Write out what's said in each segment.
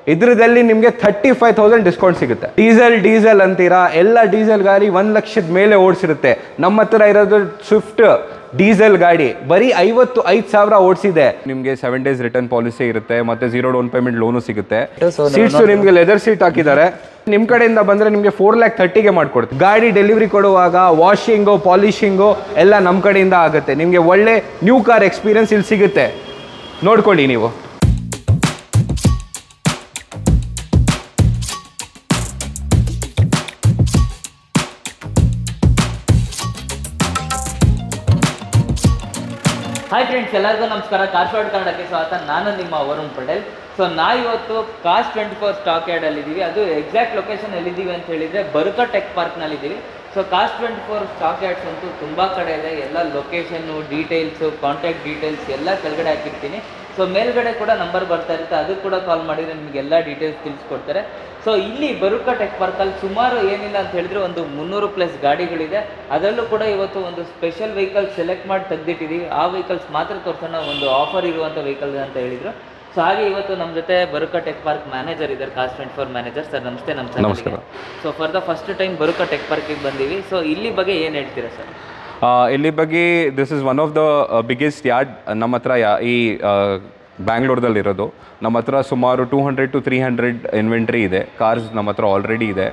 ಇದ್ರದಲ್ಲಿ ನಿಮಗೆ thirty five thousand discount ಸಿಗುತ್ತೆ diesel diesel ಅಂತೀರಾ ಎಲ್ಲ ಡೀಸೆಲ್ ಗಾಡಿ ಒಂದ್ ಲಕ್ಷದ ಮೇಲೆ ಓಡಿಸಿರುತ್ತೆ ನಮ್ಮ ಹತ್ರ ಇರೋದು ಸ್ವಿಫ್ಟ್ ಡೀಸೆಲ್ ಗಾಡಿ ಬರೀ ಐವತ್ತು ಐದು ಸಾವಿರ ಓಡಿಸಿದೆ ನಿಮಗೆ ಸೆವೆನ್ ಡೇಸ್ ರಿಟರ್ನ್ ಪಾಲಿಸಿ ಇರುತ್ತೆ ಮತ್ತೆ ಜೀರೋ ಡೌನ್ ಪೇಮೆಂಟ್ ಲೋನು ಸಿಗುತ್ತೆ So, ಸೀಟ್ಸ್ ನಿಮ್ಗೆ ಲೆದರ್ ಸೀಟ್ ಹಾಕಿದ್ದಾರೆ ನಿಮ್ ಕಡೆಯಿಂದ ಬಂದ್ರೆ ನಿಮ್ಗೆ ಫೋರ್ ಲ್ಯಾಕ್ ಥರ್ಟಿಗೆ ಮಾಡ್ಕೊಡ್ತೀವಿ ಗಾಡಿ ಡೆಲಿವರಿ ಕೊಡುವಾಗ ವಾಷಿಂಗು ಪಾಲಿಶಿಂಗು ಎಲ್ಲ ನಮ್ಮ ಕಡೆಯಿಂದ ಆಗುತ್ತೆ ನಿಮ್ಗೆ ಒಳ್ಳೆ ನ್ಯೂ ಕಾರ್ ಎಕ್ಸ್ಪೀರಿಯನ್ಸ್ ಇಲ್ಲಿ ಸಿಗುತ್ತೆ ನೋಡ್ಕೊಳ್ಳಿ ನೀವು ಹಾಯ್ ಫ್ರೆಂಡ್ಸ್ ಎಲ್ಲರಿಗೂ ನಮಸ್ಕಾರ ಕಾರ್ಪೊರೇಟ್ ಕನ್ನಡಕ್ಕೆ ಸ್ವಾಗತ ನಾನು ನಿಮ್ಮ ವರುಣ್ ಪಟೇಲ್ ಸೊ ನಾ ಇವತ್ತು ಕಾಸ್ ಟ್ವೆಂಟಿ ಫೋರ್ ಸ್ಟಾಕ್ ಯಾರ್ಡಲ್ಲಿ ಇದ್ದೀವಿ ಅದು ಎಕ್ಸಾಕ್ಟ್ ಲೊಕೇಶನ್ ಎಲ್ಲಿದ್ದೀವಿ ಅಂತ ಹೇಳಿದರೆ ಬರುಕ ಟೆಕ್ ಪಾರ್ಕ್ನಲ್ಲಿ ಇದ್ದೀವಿ so Cars twenty four stock yards ಅಂತೂ ತುಂಬ ಕಡೆ ಇದೆ ಎಲ್ಲ ಲೊಕೇಶನ್ನು ಡೀಟೇಲ್ಸು ಕಾಂಟ್ಯಾಕ್ಟ್ ಡೀಟೇಲ್ಸ್ ಎಲ್ಲ ಕೆಳಗಡೆ ಹಾಕಿರ್ತೀನಿ ಸೊ ಮೇಲ್ಗಡೆ ಕೂಡ ನಂಬರ್ ಬರ್ತಾ ಇರುತ್ತೆ ಅದು ಕೂಡ ಕಾಲ್ ಮಾಡಿದರೆ ನಿಮಗೆ ಎಲ್ಲ ಡೀಟೇಲ್ಸ್ ತಿಳಿಸ್ಕೊಡ್ತಾರೆ ಸೊ ಇಲ್ಲಿ ಬರುಕ ಟೆಕ್ ಪಾರ್ಕಲ್ಲಿ ಸುಮಾರು ಏನಿಲ್ಲ ಅಂತ ಹೇಳಿದ್ರೆ ಒಂದು ಮುನ್ನೂರು ಪ್ಲಸ್ ಗಾಡಿಗಳಿದೆ ಅದರಲ್ಲೂ ಕೂಡ ಇವತ್ತು ಒಂದು ಸ್ಪೆಷಲ್ ವೆಹಿಕಲ್ ಸೆಲೆಕ್ಟ್ ಮಾಡಿ ತೆಗ್ದಿಟ್ಟಿದ್ದೀವಿ ಆ ವೆಹಿಕಲ್ಸ್ ಮಾತ್ರ ತೋರ್ಸೋಣ ಒಂದು ಆಫರ್ ಇರುವಂಥ ವೆಹಿಕಲ್ ಅಂತ ಹೇಳಿದ್ರು ಸೊ ಹಾಗೆ ಇವತ್ತು ನಮ್ಮ ಜೊತೆ ಬರುಕ ಟೆಕ್ ಪಾರ್ಕ್ ಮ್ಯಾನೇಜರ್ ಇದ್ದಾರೆ ಕಾಸ್ಟ್ ಟ್ವೆಂಟಿ ಫೋರ್ ಮ್ಯಾನೇಜರ್ ಸರ್ ನಮಸ್ತೆ ನಮ್ಮ ನಮಸ್ಕಾರ. So for the first time ಬರುಕ ಟೆಕ್ ಪಾರ್ಕಿಗೆ ಬಂದೀವಿ ಸೊ ಇಲ್ಲಿ ಬಗ್ಗೆ ಏನು ಹೇಳ್ತೀರಾ ಸರ್ ಆ, ಇಲ್ಲಿ ಬಗ್ಗೆ this is one of the biggest yard ನಮ್ಮ ಹತ್ರ ಯಾ ಈ ಬ್ಯಾಂಗ್ಳೂರ್ದಲ್ಲಿ ಇರೋದು ನಮ್ಮ ಹತ್ರ ಸುಮಾರು two hundred to three hundred inventory ಇದೆ ಕಾರ್ಸ್ ನಮ್ಮ ಹತ್ರ ಆಲ್ರೆಡಿ ಇದೆ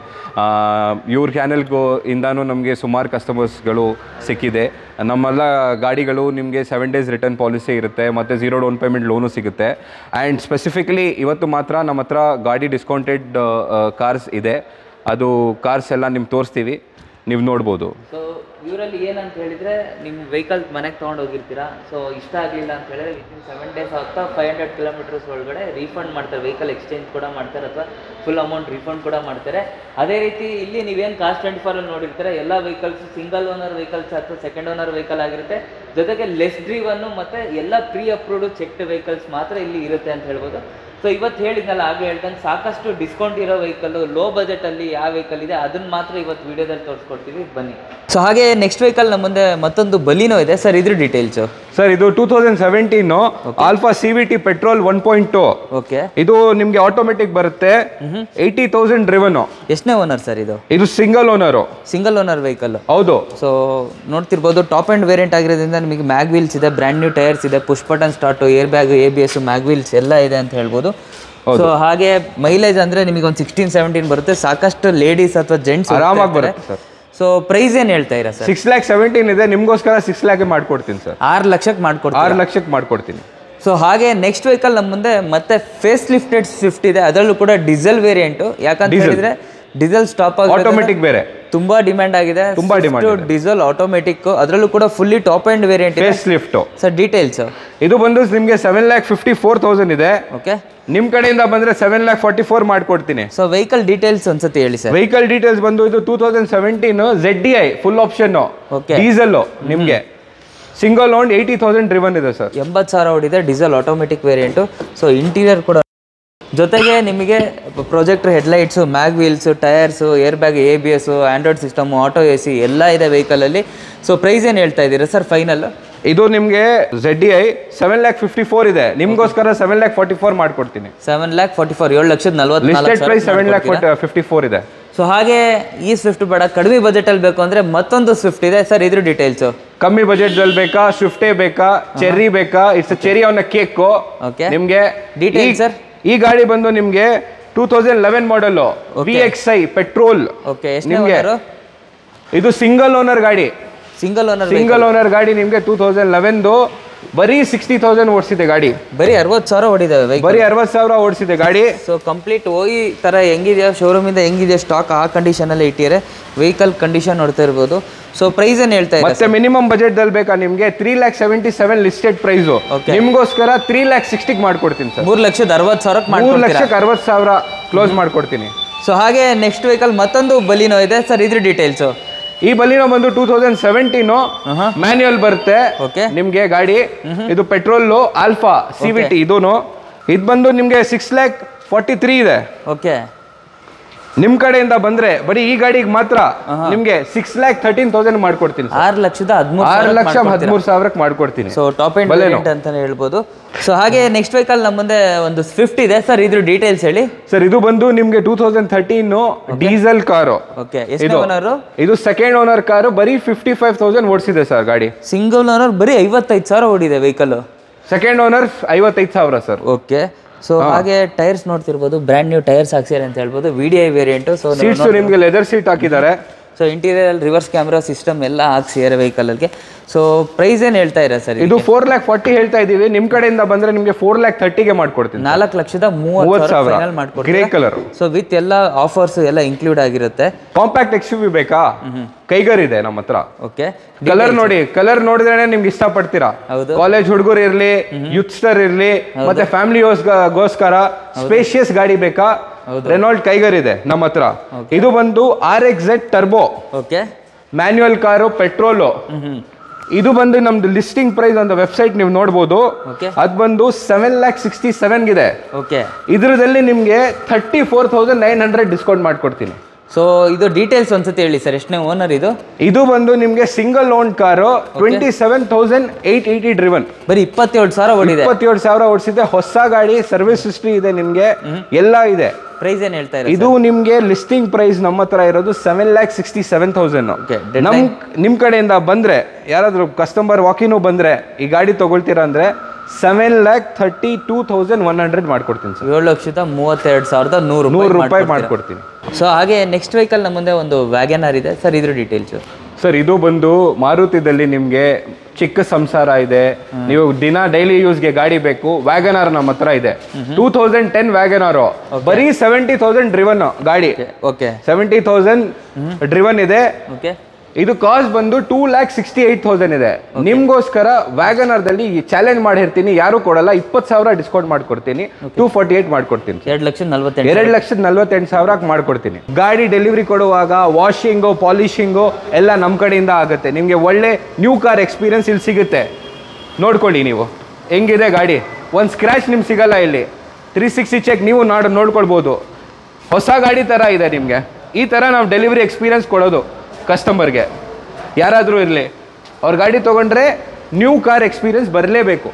ಇವ್ರ ಕ್ಯಾನಲ್ಗೂ ಇಂದಾನು ನಮಗೆ ಸುಮಾರು ಕಸ್ಟಮರ್ಸ್ಗಳು ಸಿಕ್ಕಿದೆ ನಮ್ಮೆಲ್ಲ ಗಾಡಿಗಳು ನಿಮಗೆ ಸೆವೆನ್ ಡೇಸ್ ರಿಟರ್ನ್ ಪಾಲಿಸಿ ಇರುತ್ತೆ ಮತ್ತು ಝೀರೋ ಡೌನ್ ಪೇಮೆಂಟ್ ಲೋನು ಸಿಗುತ್ತೆ ಆ್ಯಂಡ್ ಸ್ಪೆಸಿಫಿಕಲಿ ಇವತ್ತು ಮಾತ್ರ ನಮ್ಮ ಹತ್ರ ಗಾಡಿ ಡಿಸ್ಕೌಂಟೆಡ್ ಕಾರ್ಸ್ ಇದೆ ಅದು ಕಾರ್ಸ್ ಎಲ್ಲ ನಿಮ್ಗೆ ತೋರಿಸ್ತೀವಿ ನೀವು ನೋಡ್ಬೋದು ಸೊ ಇವರಲ್ಲಿ ಏನಂತ ಹೇಳಿದ್ರೆ ನಿಮ್ಮ ವೆಹಿಕಲ್ ಮನೆಗೆ ತೊಗೊಂಡು ಹೋಗಿರ್ತೀರಾ ಸೊ ಇಷ್ಟ ಆಗಲಿಲ್ಲ ಅಂತ ಹೇಳಿದ್ರೆ ವಿತಿನ್ ಸೆವೆನ್ ಡೇಸ್ ಆಗ್ತಾ ಫೈವ್ ಹಂಡ್ರೆಡ್ ಕಿಲೋಮೀಟರ್ಸ್ ಒಳಗಡೆ ರೀಫಂಡ್ ಮಾಡ್ತಾರೆ ವೆಹಿಕಲ್ ಎಕ್ಸ್ಚೇಂಜ್ ಕೂಡ ಮಾಡ್ತಾರೆ ಅಥವಾ ಫುಲ್ ಅಮೌಂಟ್ ರೀಫಂಡ್ ಕೂಡ ಮಾಡ್ತಾರೆ ಅದೇ ರೀತಿ ಇಲ್ಲಿ ನೀವೇನು ಕಾಸ್ಟ್ ಟ್ವೆಂಟಿ ಫೋರಲ್ಲಿ ನೋಡಿರ್ತೀರ ಎಲ್ಲ ವೆಹಿಕಲ್ಸ್ ಸಿಂಗಲ್ ಓನರ್ ವೆಹಿಕಲ್ಸ್ ಅಥವಾ ಸೆಕೆಂಡ್ ಓನರ್ ವೆಹಿಕಲ್ ಆಗಿರುತ್ತೆ ಜೊತೆಗೆ ಲೆಸ್ ಡ್ರೀವನ್ನು ಮತ್ತು ಎಲ್ಲ ಪ್ರೀ ಅಪ್ರೂವ್ಡ್ ಚೆಕ್ಡ್ ವೆಹಿಕಲ್ಸ್ ಮಾತ್ರ ಇಲ್ಲಿ ಇರುತ್ತೆ ಅಂತ ಹೇಳ್ಬೋದು ಸೊ ಇವತ್ತು ಹೇಳಿದ್ನಲ್ಲ ಆಗಲೇ ಹೇಳ್ದಂಗೆ ಸಾಕಷ್ಟು ಡಿಸ್ಕೌಂಟ್ ಇರೋ ವೆಹಿಕಲ್ ಲೋ ಬಜೆಟಲ್ಲಿ ಯಾವ ವೆಹಿಕಲ್ ಇದೆ ಅದನ್ನ ಮಾತ್ರ ಇವತ್ತು ವಿಡಿಯೋದಲ್ಲಿ ತೋರಿಸ್ಕೊಡ್ತೀವಿ ಬನ್ನಿ ಸೊ ಹಾಗೆ ನೆಕ್ಸ್ಟ್ ವೆಹಿಕಲ್ ನಮ್ಮ ಮುಂದೆ ಮತ್ತೊಂದು ಬಲಿನೋ ಇದೆ ಸರ್ ಇದ್ರ ಡೀಟೇಲ್ಸು ಸರ್ ಇದು two thousand seventeen alpha C V T petrol one point two okay ಇದು ನಿಮ್ಗೆ ಆಟೋಮೆಟಿಕ್ ಬರುತ್ತೆ ಏಯ್ಟಿ ತೌಸಂಡ್ ಡ್ರಿವನು ಎಷ್ಟನೇ ಓನರ್ ಸರ್ ಇದು ಇದು single owner single owner vehicle ಹೌದು ಸೊ ನೋಡ್ತಿರ್ಬೋದು ಟಾಪ್ ಆ್ಯಂಡ್ ವೇರಿಯಂಟ್ ಆಗಿರೋದ್ರಿಂದ ನಿಮಗೆ ಮ್ಯಾಗ್ ವೀಲ್ಸ್ ಇದೆ ಬ್ರ್ಯಾಂಡ್ ನ್ಯೂ ಟೈರ್ಸ್ ಇದೆ push button start airbag A B S mag wheels ಎಲ್ಲ ಇದೆ ಅಂತ ಹೇಳ್ಬೋದು ಸೊ ಹಾಗೆ ಮೈಲೇಜ್ ಅಂದರೆ ನಿಮಗೆ ಒಂದು ಸಿಕ್ಸ್ಟೀನ್ ಸೆವೆಂಟೀನ್ ಬರುತ್ತೆ ಸಾಕಷ್ಟು ಲೇಡೀಸ್ ಅಥವಾ ಜೆಂಟ್ಸ್ ಆರಾಮಾಗಿ ಬರುತ್ತೆ ಸರ್ ಸೊ ಪ್ರೈಸ್ ಏನು ಹೇಳ್ತಾ ಇರಾ ಸರ್ ಸಿಕ್ಸ್ ಲ್ಯಾಕ್ ಸೆವೆಂಟೀನ್ ಇದೆ ನಿಮ್ಗೋಸ್ಕರ ಸಿಕ್ಸ್ ಲ್ಯಾಕ್ ಮಾಡ್ಕೊಡ್ತೀನಿ ಸರ್ ಆರು ಲಕ್ಷಕ್ಕೆ ಮಾಡ್ಕೊಡ್ತೀವಿ ಆರು ಲಕ್ಷಕ್ಕೆ ಮಾಡ್ಕೊಡ್ತೀನಿ ಸೊ ಹಾಗೆ ನೆಕ್ಸ್ಟ್ ವೆಹಿಕಲ್ ನಮ್ಮ ಮುಂದೆ ಮತ್ತೆ ಫೇಸ್ ಲಿಫ್ಟೆಡ್ ಸ್ವಿಫ್ಟ್ ಇದೆ ಅದರಲ್ಲೂ ಕೂಡ ಡೀಸೆಲ್ ವೇರಿಯಂಟು ಯಾಕಂತ ಹೇಳಿದ್ರೆ ಡೀಸೆಲ್ ಸ್ಟಾಪ್ ಆಟೋಮೆಟಿಕ್ ಬೇರೆ ತುಂಬಾ ಡಿಮ್ಯಾಂಡ್ ಆಗಿದೆ ತುಂಬಾ demand ಇದೆ. ಡೀಸೆಲ್ ಆಟೋಮೆಟಿಕ್ ಅದರಲ್ಲೂ ಕೂಡ ಫುಲ್ಲಿ ಟಾಪ್ ಆ್ಯಂಡ್ ವೇರಿಯಂಟ್ ಇದೆ ಫೇಸ್ ಲಿಫ್ಟು ಸರ್ ಡೀಟೇಲ್ಸ್ ಇದು ಬಂದು ನಿಮಗೆ seven lakh fifty four thousand ಇದೆ ಓಕೆ ನಿಮ್ಮ ಕಡೆಯಿಂದ ಬಂದರೆ ಸೆವೆನ್ ಲ್ಯಾಕ್ ಫಾರ್ಟಿ ಫೋರ್ ಮಾಡ್ಕೊಡ್ತೀನಿ ಸೊ ವೆಹಿಕಲ್ ಡೀಟೇಲ್ಸ್ ಒಂದ್ಸತಿ ಹೇಳಿ ಸರ್ ವೆಹಿಕಲ್ ಡೀಟೇಲ್ಸ್ ಬಂದು ಇದು two thousand seventeen Z D I full option Okay. Diesel ನಿಮಗೆ single own eighty thousand driven ಇದೆ ಸರ್ ಎಂಬತ್ತು ಸಾವಿರ ಹೊಡಿದೆ diesel automatic variant so interior ಕೂಡ ಜೊತೆಗೆ ನಿಮಗೆ projector headlights mag wheels tyres airbag A B S Android system auto A C ಎಲ್ಲ ಇದೆ ವೆಹಿಕಲಲ್ಲಿ ಸೊ ಪ್ರೈಸ್ ಏನು ಹೇಳ್ತಾ ಇದ್ದೀರಾ ಸರ್ ಫೈನಲ್ ಇದು ನಿಮಗೆ Z D I seven lakh fifty four ಇದೆ ನಿಮ್ಗೋಸ್ಕರ ಸೆವೆನ್ ಲ್ಯಾಕ್ ಫಾರ್ಟಿ ಫೋರ್ ಮಾಡ್ಕೊಡ್ತೀನಿ ಸೆವೆನ್ ಲ್ಯಾಕ್ ಫಾರ್ಟಿ ಫೋರ್ ಏಳು ಲಕ್ಷದ ಲಿಸ್ಟೆಡ್ ಪ್ರೈಸ್ ಸೆವೆನ್ ಲ್ಯಾಕ್ ನಲ್ವತ್ತು ಫಿಫ್ಟಿ ಫೋರ್ ಇದೆ ಸೊ ಹಾಗೆ ಈ ಸ್ವಿಫ್ಟ್ ಬೇಡ ಕಡಿಮೆ ಬಜೆಟಲ್ಲಿ ಬೇಕು ಅಂದರೆ ಮತ್ತೊಂದು ಸ್ವಿಫ್ಟ್ ಇದೆ ಸರ್ ಇದ್ರ ಡೀಟೇಲ್ಸು ಕಮ್ಮಿ ಬಜೆಟ್ ಬೇಕಾ ಸ್ವಿಫ್ಟೇ ಬೇಕಾ ಚೆರ್ರಿ ಬೇಕಾ ಇಟ್ಸ್ ಚೆರಿ ಅವನ ಕೇಕು Okay. ನಿಮ್ಗೆ Details, ಈ- sir? ಈ ಗಾಡಿ ಬಂದು ನಿಮ್ಗೆ two thousand eleven model V X I petrol okay ಎಷ್ಟನೇ ನಿಮ್ಗೆ ಓನರು ಇದು ಸಿಂಗಲ್ ಓನರ್ ಗಾಡಿ ಸಿಂಗಲ್ ಓನರ್ ಸಿಂಗಲ್ ಓನರ್ ಗಾಡಿ ನಿಮ್ಗೆ ಟೂ ತೌಸಂಡ್ ಲೆವೆನ್ದು ಬರೀ ಸಿಕ್ಸ್ಟಿ ತೌಸಂಡ್ ಓಡಿಸಿದೆ ಗಾಡಿ ಬರೀ ಅರವತ್ತು ಸಾವಿರ ಹೊಡಿದಾವೆ ವೆಹಿಕಲ್ ಬರೀ ಅರವತ್ತು ಸಾವಿರ ಓಡಿಸಿದೆ ಗಾಡಿ ಸೊ ಕಂಪ್ಲೀಟ್ ಹೋಗಿ ಥರ ಹೆಂಗಿದೆಯೋ ಶೋರೂಮಿಂದ ಹೆಂಗಿದೆ ಸ್ಟಾಕ್ ಆ ಕಂಡೀಷನಲ್ಲಿ ಇಟ್ಟಿದ್ದಾರೆ ವೆಹಿಕಲ್ ಕಂಡೀಷನ್ ನೋಡ್ತಾ ಇರ್ಬೋದು ಸೊ ಪ್ರೈಸ್ ಏನು ಹೇಳ್ತಾ ಇದೆ ಮತ್ತೆ ಮಿನಿಮಮ್ ಬಜೆಟ್ ದಲ್ಲಿ ಬೇಕಾ ನಿಮ್ಗೆ three lakh seventy seven listed price Okay. ನಿಮ್ಗೋಸ್ಕರ ತ್ರೀ ಲ್ಯಾಕ್ ಸಿಕ್ಸ್ಟಿಗೆ ಮಾಡ್ಕೊಡ್ತೀನಿ ಸರ್ ಮೂರು ಲಕ್ಷದ ಅರವತ್ತು ಸಾವಿರಕ್ಕೆ ಮೂರು ಮಾಡ್ಕೊಡ್ತೀರಾ ಲಕ್ಷಕ್ಕೆ ಅರವತ್ತು ಸಾವಿರ ಕ್ಲೋಸ್ ಮಾಡ್ಕೊಡ್ತೀನಿ ಸೊ ಹಾಗೆ ನೆಕ್ಸ್ಟ್ ವೆಹಿಕಲ್ ಮತ್ತೊಂದು ಬಲಿನೋ ಇದೆ ಸರ್ ಇದ್ರ ಡೀಟೇಲ್ಸು ಈ ಬಲಿನೋ ಬಂದು ಟೂ ತೌಸಂಡ್ ಸೆವೆಂಟೀನು ಮ್ಯಾನ್ಯುಯಲ್ ಬರುತ್ತೆ ಓಕೆ ನಿಮ್ಗೆ ಗಾಡಿ ಇದು petrol alpha C V T ಇದೂನು ಇದು ಬಂದು ನಿಮ್ಗೆ ಸಿಕ್ಸ್ ಲ್ಯಾಕ್ ಫಾರ್ಟಿ ತ್ರೀ ಇದೆ ಓಕೆ ನಿಮ್ ಕಡೆಯಿಂದ ಬಂದ್ರೆ ಬರೀ ಈ ಗಾಡಿಗೆ ಮಾತ್ರ ನಿಮ್ಗೆ ಸಿಕ್ಸ್ ಲ್ಯಾಕ್ ಥರ್ಟೀನ್ ತೌಸಂಡ್ ಮಾಡ್ಕೊಡ್ತೀನಿ ಆರು ಲಕ್ಷದ ಹದಿಮೂರು ಆರು ಲಕ್ಷ ಹದಿಮೂರು ಸಾವಿರಕ್ಕೆ ಮಾಡ್ಕೊಡ್ತೀನಿ ಸೊ ಟಾಪ್ ಎಂಡ್ ವೇರಿಯಂಟ್ ಅಂತಾನೆ ಹೇಳ್ಬೋದು ಸೊ ಹಾಗೆ ನೆಕ್ಸ್ಟ್ ವೆಹಿಕಲ್ ನಮ್ಮ ಮುಂದೆ ಒಂದು ಸ್ವಿಫ್ಟ್ ಇದೆ ಸರ್ ಇದ್ರ ಡೀಟೇಲ್ಸ್ ಹೇಳಿ ಸರ್ ಇದು ಬಂದು ನಿಮ್ಗೆ two thousand thirteen diesel car okay ಎಷ್ಟು ಇದು ಓನರು ಇದು ಸೆಕೆಂಡ್ ಓನರ್ ಕಾರು ಬರೀ ಫಿಫ್ಟಿ ಫೈವ್ ತೌಸಂಡ್ ಓಡಿಸಿದೆ ಸರ್ ಗಾಡಿ ಸಿಂಗಲ್ ಓನರ್ ಬರೀ ಐವತ್ತೈದು ಸಾವಿರ ಓಡಿದೆ ವೆಹಿಕಲ್ ಸೆಕೆಂಡ್ ಓನರ್ ಐವತ್ತೈದು ಸಾವಿರ ಸರ್ ಓಕೆ ಸೊ ಹಾಗೆ ಟೈರ್ಸ್ ನೋಡ್ತಿರ್ಬೋದು ಬ್ರ್ಯಾಂಡ್ ನ್ಯೂ ಟೈರ್ಸ್ ಹಾಕ್ಸಿದ್ದಾರೆ ಅಂತ ಹೇಳ್ಬೋದು V D I variant so seats ನಿಮ್ಗೆ ಲೆದರ್ ಸೀಟ್ ಹಾಕಿದ್ದಾರೆ so interior reverse camera system ಎಲ್ಲ ಹಾಕ್ಸಿದ್ದಾರೆ ವೆಹಿಕಲ್ಗೆ ಸೊ ಪ್ರೈಸ್ ಏನು ಹೇಳ್ತಾ ಇರ ಸರ್ ಇದು ಫೋರ್ ಲ್ಯಾಕ್ ಫಾರ್ಟಿ ಹೇಳ್ತಾ ಇದೀವಿ ನಿಮ್ ಕಡೆಯಿಂದ ಬಂದ್ರೆ ನಿಮ್ಗೆ ಫೋರ್ ಲ್ಯಾಕ್ ಥರ್ಟಿಗೆ ಮಾಡ್ಕೊಡ್ತೀನಿ ನಾಲ್ಕು ಲಕ್ಷದ ಮೂವತ್ತು ಮೂವತ್ತು ಸಾವಿರ ಸಾವಿರ ಫೈನಲ್ ಗ್ರೇ ಮಾಡ್ಕೊಡ್ತೀರಾ ಕಲರ್ ಸೊ ವಿತ್ ಎಲ್ಲ ಆಫರ್ಸ್ ಎಲ್ಲ ಇನ್ಕ್ಲೂಡ್ ಆಗಿರುತ್ತೆ ಕಾಂಪ್ಯಾಕ್ಟ್ ಎಕ್ಸ್ ಯು ಬೇಕಾ ಕೈಗರ್ ಇದೆ ನಮ್ಮ ಹತ್ರ ಓಕೆ ಕಲರ್ ನೋಡಿ ಕಲರ್ ನೋಡಿದ್ರೆ ನಿಮ್ಗೆ ಇಷ್ಟ ಪಡ್ತೀರಾ ಹೌದು. ಕಾಲೇಜ್ ಹುಡುಗರು ಇರ್ಲಿ ಯುತ್ಸ್ಟರ್ ಇರ್ಲಿ ಮತ್ತೆ ಫ್ಯಾಮಿಲಿ ಗೋಸ್ಕರ ಸ್ಪೇಷಿಯಸ್ ಗಾಡಿ ಬೇಕಾ ರೆನಾಲ್ಡ್ ಕೈಗರ್ ಇದೆ ನಮ್ಮ ಹತ್ರ ಇದು ಬಂದು R X Z turbo okay manual car petrol ಇದು ಬಂದು ನಮ್ದು ಲಿಸ್ಟಿಂಗ್ ಪ್ರೈಸ್ ಅಂತ ವೆಬ್ಸೈಟ್ ನೀವು ನೋಡ್ಬೋದು Okay. ಅದು ಬಂದು ಸೆವೆನ್ ಲ್ಯಾಕ್ ಸಿಕ್ಸ್ಟಿ ಸೆವೆನ್ಗಿದೆ ಓಕೆ ಇದ್ರದಲ್ಲಿ ನಿಮಗೆ thirty four thousand nine hundred discount ಮಾಡ್ಕೊಡ್ತೀನಿ ಸೊ ಇದು ಡೀಟೇಲ್ಸ್ ಒಂದ್ಸತಿ ಹೇಳಿ ಸರ್ ಎಷ್ಟನೇ ಓನರ್ ಇದು ಇದು ಬಂದು ನಿಮಗೆ single own car twenty seven thousand eight eighty driven ಬರೀ ಇಪ್ಪತ್ತೇಳು ಸಾವಿರ ಓಡಿದೆ ಇಪ್ಪತ್ತೇಳು ಸಾವಿರ ಓಡಿಸಿದೆ ಹೊಸ ಗಾಡಿ ಸರ್ವಿಸ್ ಹಿಸ್ಟ್ರಿ ಇದೆ ನಿಮಗೆ ಎಲ್ಲ ಇದೆ ಪ್ರೈಸ್ ಏನು ಹೇಳ್ತಾ ಇದ್ದಾರೆ ಇದು ನಿಮ್ಗೆ ಲಿಸ್ಟಿಂಗ್ ಪ್ರೈಸ್ ನಮ್ಮ ಹತ್ರ ಇರೋದು seven lakh sixty seven thousand Okay, ನಮ್ ನಿಮ್ ಕಡೆಯಿಂದ ಬಂದ್ರೆ ಯಾರಾದ್ರೂ ಕಸ್ಟಮರ್ ವಾಕಿನೂ ಬಂದ್ರೆ ಈ ಗಾಡಿ ತಗೊಳ್ತೀರಾ ಅಂದ್ರೆ seven lakh thirty two thousand one hundred ಮಾಡ್ಕೊಡ್ತೀನಿ ಸರ್ ಏಳು ಲಕ್ಷದ ಮೂವತ್ತೆರಡು ಸಾವಿರದ ನೂರು ನೂರು ರೂಪಾಯಿ ಮಾಡ್ಕೊಡ್ತೀನಿ ಸೊ ಹಾಗೆ ನೆಕ್ಸ್ಟ್ ವೆಹಿಕಲ್ ನಮ್ಮ ಮುಂದೆ ಒಂದು ವ್ಯಾಗನರ್ ಇದೆ ಸರ್ ಇದ್ರ ಡೀಟೇಲ್ಸು ಸರ್ ಇದು ಬಂದು ಮಾರುತಿದಲ್ಲಿ ನಿಮಗೆ ಚಿಕ್ಕ ಸಂಸಾರ ಇದೆ ನೀವು ದಿನ ಡೈಲಿ ಯೂಸ್ಗೆ ಗಾಡಿ ಬೇಕು ವ್ಯಾಗನಾರ್ ನಮ್ಮ ಹತ್ರ ಇದೆ ಟೂ ತೌಸಂಡ್ ಟೆನ್ ವ್ಯಾಗನಾರು ಬರೀ ಸೆವೆಂಟಿ ತೌಸಂಡ್ ಡ್ರಿವನ್ ಗಾಡಿ ಓಕೆ ಸೆವೆಂಟಿ ತೌಸಂಡ್ ಡ್ರಿವನ್ ಇದೆ ಓಕೆ ಇದು ಕಾಸ್ಟ್ ಬಂದು two lakh sixty eight thousand ಇದೆ ನಿಮ್ಗೋಸ್ಕರ ವ್ಯಾಗನರ್ದಲ್ಲಿ ಚಾಲೆಂಜ್ ಮಾಡಿರ್ತೀನಿ ಯಾರು ಕೊಡಲ್ಲ ಇಪ್ಪತ್ತು ಸಾವಿರ ಡಿಸ್ಕೌಂಟ್ ಮಾಡ್ಕೊಡ್ತೀನಿ ಟೂ ಫಾರ್ಟಿ ಏಟ್ ಮಾಡ್ಕೊಡ್ತೀನಿ ಎರಡು ಲಕ್ಷ ನಲ್ವತ್ತೆಂಟು ಎರಡು ಲಕ್ಷದ ನಲ್ವತ್ತೆಂಟು ಸಾವಿರಕ್ಕೆ ಮಾಡ್ಕೊಡ್ತೀನಿ ಗಾಡಿ ಡೆಲಿವರಿ ಕೊಡುವಾಗ ವಾಷಿಂಗು ಪಾಲಿಶಿಂಗು ಎಲ್ಲ ನಮ್ಮ ಕಡೆಯಿಂದ ಆಗುತ್ತೆ ನಿಮಗೆ ಒಳ್ಳೆ ನ್ಯೂ ಕಾರ್ ಎಕ್ಸ್ಪೀರಿಯನ್ಸ್ ಇಲ್ಲಿ ಸಿಗುತ್ತೆ ನೋಡ್ಕೊಳ್ಳಿ ನೀವು ಹೆಂಗಿದೆ ಗಾಡಿ ಒಂದು ಸ್ಕ್ರ್ಯಾಚ್ ನಿಮ್ಗೆ ಸಿಗಲ್ಲ ಇಲ್ಲಿ ತ್ರೀ ಸಿಕ್ಸ್ಟಿ ಚೆಕ್ ನೀವು ನಾಡು ನೋಡ್ಕೊಳ್ಬೋದು ಹೊಸ ಗಾಡಿ ಥರ ಇದೆ ನಿಮಗೆ ಈ ಥರ ನಾವು ಡೆಲಿವರಿ ಎಕ್ಸ್ಪೀರಿಯನ್ಸ್ ಕೊಡೋದು ಕಸ್ಟಮರ್ಗೆ ಯಾರಾದರೂ ಇರಲಿ ಅವ್ರ ಗಾಡಿ ತೊಗೊಂಡ್ರೆ ನ್ಯೂ ಕಾರ್ ಎಕ್ಸ್ಪೀರಿಯನ್ಸ್ ಬರಲೇಬೇಕು